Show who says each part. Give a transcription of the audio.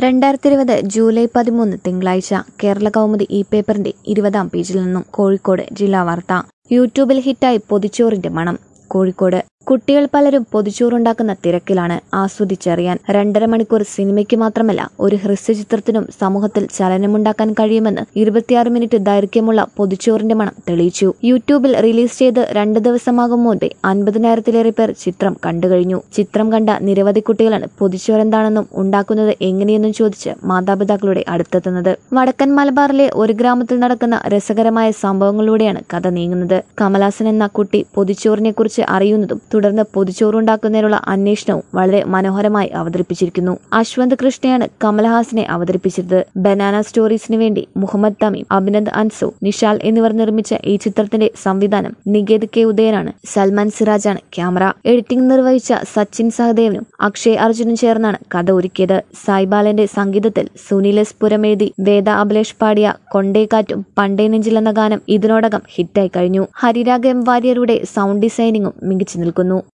Speaker 1: രണ്ടായിരത്തി ഇരുപത് ജൂലൈ പതിമൂന്ന് തിങ്കളാഴ്ച കേരള കൗമുദി ഇ പേപ്പറിന്റെ ഇരുപതാം പേജിൽ നിന്നും കോഴിക്കോട് ജില്ലാ വാർത്ത യൂട്യൂബിൽ ഹിറ്റായി പൊതിച്ചോറിന്റെ മണം കോഴിക്കോട് കുട്ടികൾ പലരും പൊതിച്ചോറുണ്ടാക്കുന്ന തിരക്കിലാണ് ആസ്വദിച്ചറിയാൻ രണ്ടര മണിക്കൂർ സിനിമയ്ക്ക് മാത്രമല്ല ഒരു ഹ്രസ്വചിത്രത്തിനും സമൂഹത്തിൽ ചലനമുണ്ടാക്കാൻ കഴിയുമെന്ന് ഇരുപത്തിയാറ് മിനിറ്റ് ദൈർഘ്യമുള്ള പൊതിച്ചോറിന്റെ മണം തെളിയിച്ചു യൂട്യൂബിൽ റിലീസ് ചെയ്ത് രണ്ട് ദിവസമാകും മുൻപേ അൻപതിനായിരത്തിലേറെ പേർ ചിത്രം കണ്ടുകഴിഞ്ഞു ചിത്രം കണ്ട നിരവധി കുട്ടികളാണ് പൊതിച്ചോറെന്താണെന്നും ഉണ്ടാക്കുന്നത് എങ്ങനെയെന്നും ചോദിച്ച് മാതാപിതാക്കളുടെ അടുത്തെത്തുന്നത് വടക്കൻ മലബാറിലെ ഒരു ഗ്രാമത്തിൽ നടക്കുന്ന രസകരമായ സംഭവങ്ങളിലൂടെയാണ് കഥ നീങ്ങുന്നത് കമലാസൻ എന്ന കുട്ടി പൊതിച്ചോറിനെ കുറിച്ച് അറിയുന്നതും തുടർന്ന് പൊതിച്ചോറുണ്ടാക്കുന്നതിനുള്ള അന്വേഷണവും വളരെ മനോഹരമായി അവതരിപ്പിച്ചിരിക്കുന്നു അശ്വന്ത് കൃഷ്ണയാണ് കമൽഹാസനെ അവതരിപ്പിച്ചത് ബനാന സ്റ്റോറീസിന് വേണ്ടി മുഹമ്മദ് തമീം അഭിനന്ദ് അൻസു നിഷാൽ എന്നിവർ നിർമ്മിച്ച ഈ ചിത്രത്തിന്റെ സംവിധാനം നികേത് കെ ഉദയനാണ് സൽമാൻ സിറാജാണ് ക്യാമറ എഡിറ്റിംഗ് നിർവഹിച്ച സച്ചിൻ സഹദേവനും അക്ഷയ് അർജുനും ചേർന്നാണ് കഥ ഒരുക്കിയത് സായിബാലന്റെ സംഗീതത്തിൽ സുനിൽ എസ് പുരമെഴുതി വേദ അഭിലേഷ് പാടിയ കൊണ്ടേക്കാറ്റും പണ്ടേ നെഞ്ചിൽ എന്ന ഗാനം ഇതിനോടകം ഹിറ്റായി കഴിഞ്ഞു ഹരിരാഗ് എം വാര്യരുടെ സൗണ്ട് ഡിസൈനിങ്ങും മികച്ചു നിൽക്കുന്നു